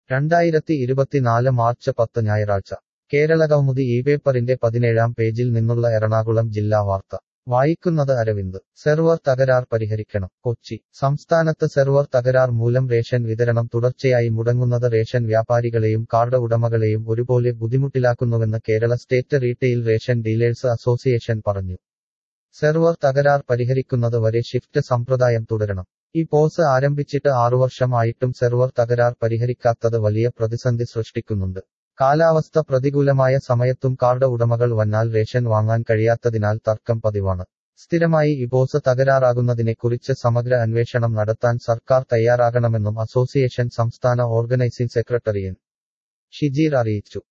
രണ്ടായിരത്തി ഇരുപത്തിനാല് മാർച്ച് പത്ത് ഞായറാഴ്ച കേരളകൗമുദി ഈ പേപ്പറിന്റെ പതിനേഴാം പേജിൽ നിന്നുള്ള എറണാകുളം ജില്ലാ വാർത്ത വായിക്കുന്നത് അരവിന്ദ് സെർവർ തകരാർ പരിഹരിക്കണം കൊച്ചി സംസ്ഥാനത്ത് സെർവർ തകരാർ മൂലം റേഷൻ വിതരണം തുടർച്ചയായി മുടങ്ങുന്നത് റേഷൻ വ്യാപാരികളെയും കാർഡ് ഉടമകളെയും ഒരുപോലെ ബുദ്ധിമുട്ടിലാക്കുന്നുവെന്ന് Kerala state retail ration dealers association പറഞ്ഞു സെർവർ തകരാർ പരിഹരിക്കുന്നത് വരെ ഷിഫ്റ്റ് സമ്പ്രദായം തുടരണം ഈ പോസ് ആരംഭിച്ചിട്ട് ആറുവർഷം ആയിട്ടും സെർവർ തകരാർ പരിഹരിക്കാത്തത് വലിയ പ്രതിസന്ധി സൃഷ്ടിക്കുന്നുണ്ട് കാലാവസ്ഥ പ്രതികൂലമായ സമയത്തും കാർഡ് ഉടമകൾ വന്നാൽ റേഷൻ വാങ്ങാൻ കഴിയാത്തതിനാൽ തർക്കം പതിവാണ് സ്ഥിരമായി ഇബോസ് തകരാറാകുന്നതിനെക്കുറിച്ച് സമഗ്ര അന്വേഷണം നടത്താൻ സർക്കാർ തയ്യാറാകണമെന്നും അസോസിയേഷൻ സംസ്ഥാന ഓർഗനൈസിംഗ് സെക്രട്ടറി എൻ ഷിജീർ അറിയിച്ചു